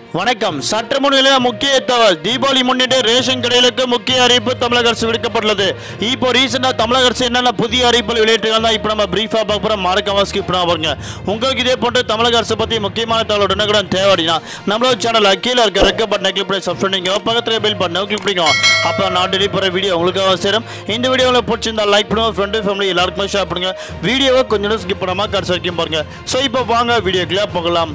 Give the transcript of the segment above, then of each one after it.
வணக்கம் சற்று முன்னிலைய முக்கிய தகவல் தீபாவளி முன்னிட்டு ரேஷன் கடைகளுக்கு முக்கிய அறிவிப்பு தமிழக அரசு விடுக்கப்பட்டுள்ளது இப்போ ரீசெண்டாக தமிழக அரசு என்னென்ன புதிய அறிவிப்புகள் வெளியிட்டிருக்காங்க தான் இப்போ நம்ம பிரீஃபாக பார்க்க போகிறோம் மறக்காம ஸ்கிப் பண்ண பாருங்க உங்களுக்கு இதே போன்று தமிழக அரசு பற்றி முக்கியமான தகவல் உடனுக்குடன் தேவைன்னா நம்மளோட சேனல் கீழே இருக்க ரெக்க பட்டனை கிளிக் பண்ணி சப்ஸ்கிரைப் பண்ணிக்கோ பக்கத்தில் பில் பண்ண கிளிக் பண்ணிக்கோ அப்போ நான் டெலி போகிற வீடியோ உங்களுக்காக சேரும் இந்த வீடியோ உங்களுக்கு பிடிச்சிருந்தா லைக் பண்ணுங்க ஃப்ரெண்டு ஃபேமிலி எல்லாருக்குமே ஷேர் பண்ணுங்க வீடியோவை கொஞ்சம் ஸ்கிப் பண்ணாமல் கடைசி வரைக்கும் பாருங்க ஸோ இப்போ வாங்க வீடியோக்குள்ளே போகலாம்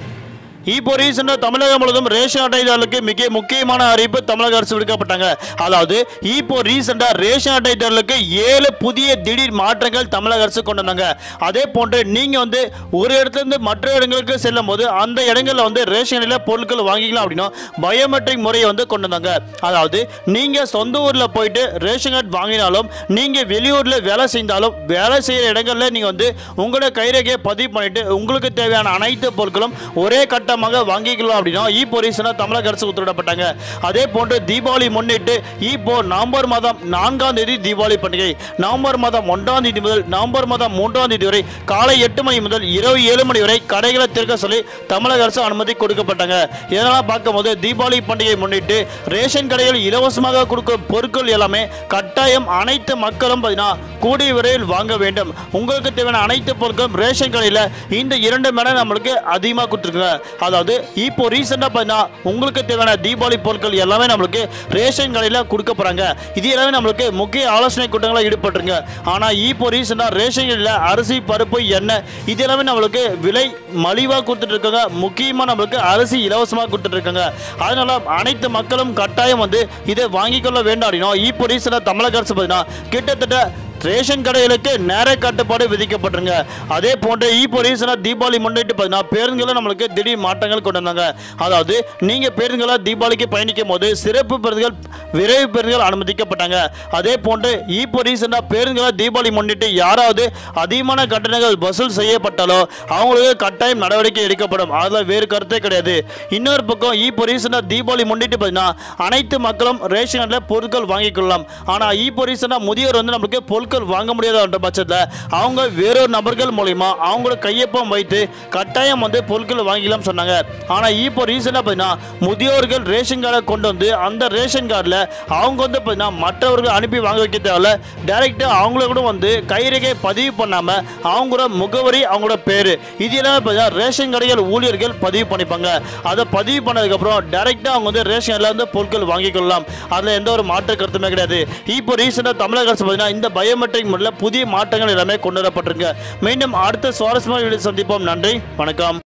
இப்போ ரீசெண்டாக தமிழகம் முழுவதும் ரேஷன் அட்டைதாரர்களுக்கு மிக முக்கியமான அறிவிப்பு தமிழக அரசு விடுக்கப்பட்டாங்க அதாவது இப்போ ரீசெண்டாக ரேஷன் அட்டைதாரர்களுக்கு ஏழு புதிய திடீர் மாற்றங்கள் தமிழக அரசு கொண்டு வந்தாங்க அதே போன்று நீங்கள் வந்து ஒரு இடத்துலேருந்து மற்ற இடங்களுக்கு செல்லும் போது அந்த இடங்களில் வந்து ரேஷனில் பொருட்கள் வாங்கிக்கலாம் அப்படின்னா பயோமெட்ரிக் முறையை வந்து கொண்டு வந்தாங்க அதாவது நீங்கள் சொந்த ஊரில் போயிட்டு ரேஷன் கார்டு வாங்கினாலும் நீங்கள் வெளியூரில் வேலை செய்தாலும் வேலை செய்கிற இடங்களில் நீங்கள் வந்து உங்களோட கைரேகையை பதிவு பண்ணிட்டு உங்களுக்கு தேவையான அனைத்து பொருட்களும் ஒரே கட்டமாக வாங்கிக்கலாம் அப்படின்னா இப்போ ரீசனாக தமிழக அரசு உத்தரவிடப்பட்டாங்க அதே போன்று தீபாவளி முன்னிட்டு இப்போ நவம்பர் மாதம் நான்காம் தேதி தீபாவளி பண்டிகை நவம்பர் மாதம் ஒன்றாம் தேதி முதல் நவம்பர் மாதம் மூன்றாம் தேதி வரை காலை எட்டு மணி முதல் இரவு ஏழு மணி வரை கடைகளை திறக்க சொல்லி தமிழக அரசு அனுமதி கொடுக்கப்பட்டாங்க இதெல்லாம் பார்க்கும்போது தீபாவளி பண்டிகை முன்னிட்டு ரேஷன் கடையில் இலவசமாக கொடுக்கும் பொருட்கள் எல்லாமே கட்டாயம் அனைத்து மக்களும் பார்த்தீங்கன்னா கூடிய விரைவில் வாங்க வேண்டும் உங்களுக்கு தேவையான அனைத்து பொருட்களும் ரேஷன் கடையில் இந்த இரண்டு மடங்கு நம்மளுக்கு அதிகமாக கொடுத்துருக்குங்க அதாவது இப்போ ரீசெண்டாக பார்த்தீங்கன்னா உங்களுக்கு தேவையான தீபாவளி பொருட்கள் எல்லாமே நம்மளுக்கு ரேஷன் கடையில் கொடுக்க போகிறாங்க இது எல்லாமே நம்மளுக்கு முக்கிய ஆலோசனை கூட்டங்களில் ஈடுபட்டுருங்க ஆனால் இப்போ ரீசெண்டாக ரேஷன் கடையில் அரிசி பருப்பு எண்ணெய் இது எல்லாமே நம்மளுக்கு விலை மலிவாக கொடுத்துட்டு இருக்காங்க முக்கியமாக நம்மளுக்கு அரிசி இலவசமாக கொடுத்துட்டு இருக்காங்க அதனால அனைத்து மக்களும் கட்டாயம் வந்து இதை வாங்கிக் கொள்ள வேண்டும் அப்படின்னா இப்போ ரீசெண்டாக தமிழக அரசு பார்த்தீங்கன்னா கிட்டத்தட்ட ரேஷன் கடைகளுக்கு நேர கட்டுப்பாடு விதிக்கப்பட்டிருங்க அதே போன்று இப்போ ரீசனாக தீபாவளி முன்னிட்டு பார்த்தீங்கன்னா பேருந்துகளை நம்மளுக்கு திடீர் மாற்றங்கள் கொண்டு வந்தாங்க அதாவது நீங்கள் பேருந்துகளை தீபாவளிக்கு பயணிக்கும் போது சிறப்பு பேருந்துகள் விரைவு பேருந்துகள் அனுமதிக்கப்பட்டாங்க அதே போன்று இப்போ ரீசெண்டாக பேருந்துகளை தீபாவளி முன்னிட்டு யாராவது அதிகமான கட்டணங்கள் வசூல் செய்யப்பட்டாலோ அவங்களுக்கு கட்டாயம் நடவடிக்கை எடுக்கப்படும் அதில் வேறு கருத்தே கிடையாது இன்னொரு பக்கம் இப்போ ரீசெண்டாக தீபாவளி முன்னிட்டு பார்த்தீங்கன்னா அனைத்து மக்களும் ரேஷன் கடையில் பொருட்கள் வாங்கிக் கொள்ளலாம் ஆனால் இப்போ ரீசெண்டாக முதியோர் வந்து நம்மளுக்கு பொருட்கள் வாங்க முடியாத பட்சத்தில் அவங்க வேறொரு நபர்கள் மூலிமா அவங்களோட கையொப்பம் வைத்து கட்டாயம் வந்து பொருட்கள் வாங்கிக்கலாம் சொன்னாங்க ஆனால் இப்போ ரீசெண்டாக பார்த்தீங்கன்னா முதியோர்கள் ரேஷன் கார்டை கொண்டு வந்து அந்த ரேஷன் கார்டில் அவங்க வந்து பார்த்தீங்கன்னா மற்றவர்கள் அனுப்பி வாங்க வைக்க தேவையில்ல டேரெக்டாக அவங்கள கூட வந்து கைரேகை பதிவு பண்ணாமல் அவங்களோட முகவரி அவங்களோட பேர் இது எல்லாமே பார்த்தீங்கன்னா ரேஷன் கடைகள் ஊழியர்கள் பதிவு பண்ணிப்பாங்க அதை பதிவு பண்ணதுக்கப்புறம் டேரெக்டாக அவங்க வந்து ரேஷன் கடையில் வந்து பொருட்கள் வாங்கிக் கொள்ளலாம் அதில் எந்த ஒரு மாற்று கருத்துமே கிடையாது இப்போ ரீசெண்டாக தமிழக அரசு பார்த்தீங்கன்னா இந்த பயோமெட்ரிக் முறையில் புதிய மாற்றங்கள் எல்லாமே கொண்டு வரப்பட்டிருக்கு மீண்டும் அடுத்த சுவாரஸ்யமான வீடியோ சந்திப்போம் நன்றி வணக்கம்